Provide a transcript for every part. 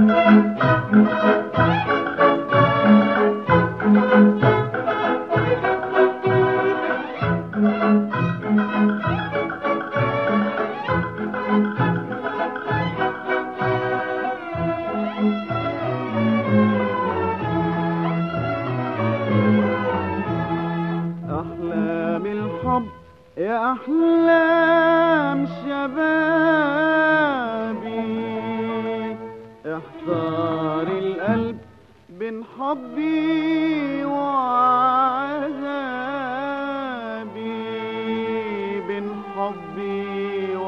أحلام الحب يا أحلام شبابي احتار القلب بين حبي وعذابي بين حبي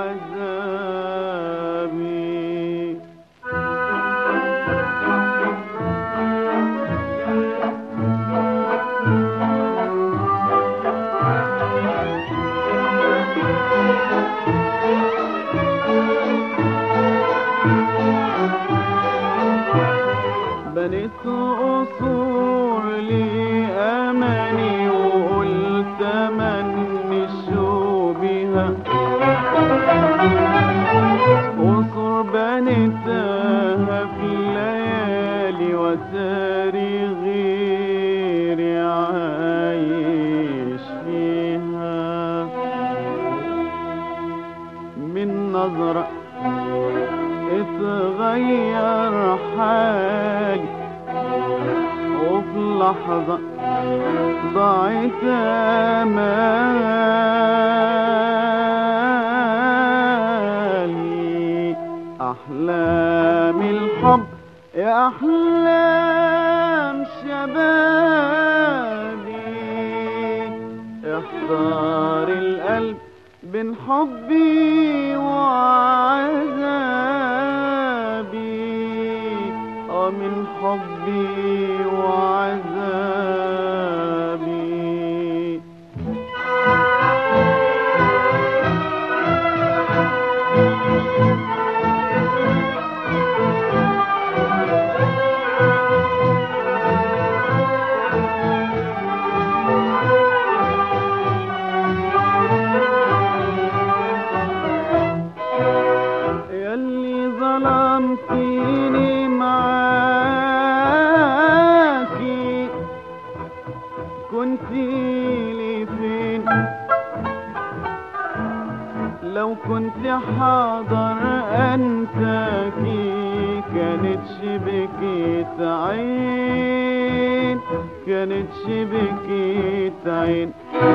وعذابي بنيت قصور لأماني وقلت أمني شو بها قصور بنيتها في الليالي وتاري غيري عايش فيها من نظرة اتغير حالي وفي لحظة ضاعت امالي احلام الحب يا احلام شبابي احتار القلب بين حبي وعذابي اه من حبي وعذابي ياللي ظلمتيني معاكي كنتي لي فين لو كنت حاضر انتكي كانت شبكة عين كانت شبكة عين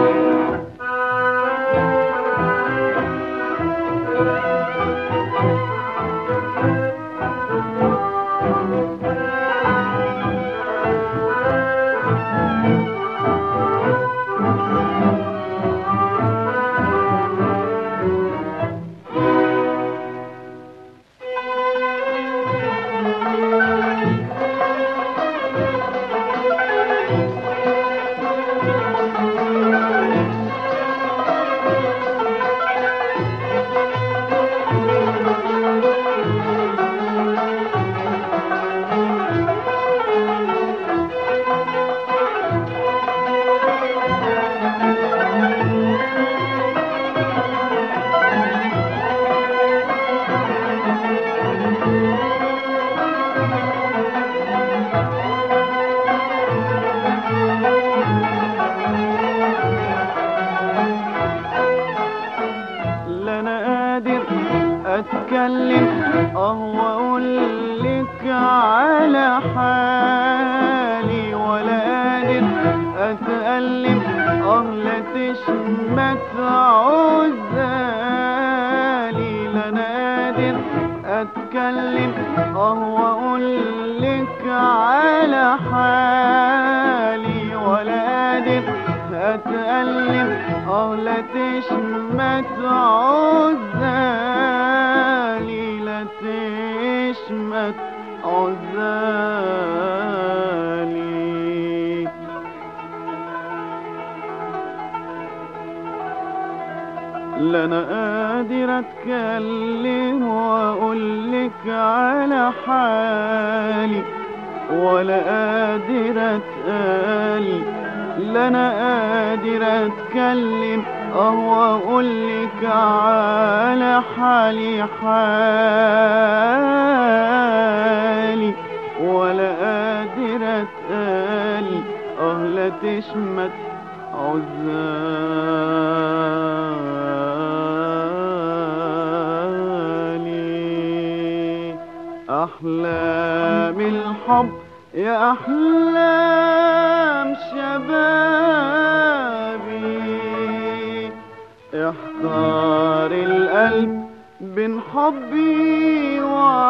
لا انا قادر اتكلم اه واقول لك على حالي ولا قادر اتألم اه لا تشمت عزالي لا انا قادر اتكلم اه واقول لك على حالي ولا قادر اتألم اه لا تشمت عزالي لا تشمت عزالي لا انا قادر اتكلم واقول لك على حالي ولا قادر اتقال لا انا قادر اتكلم اه واقول لك على حالي حالي تشمت عزالي أحلام الحب يا أحلام شبابي احتار القلب بين حبي وعزالي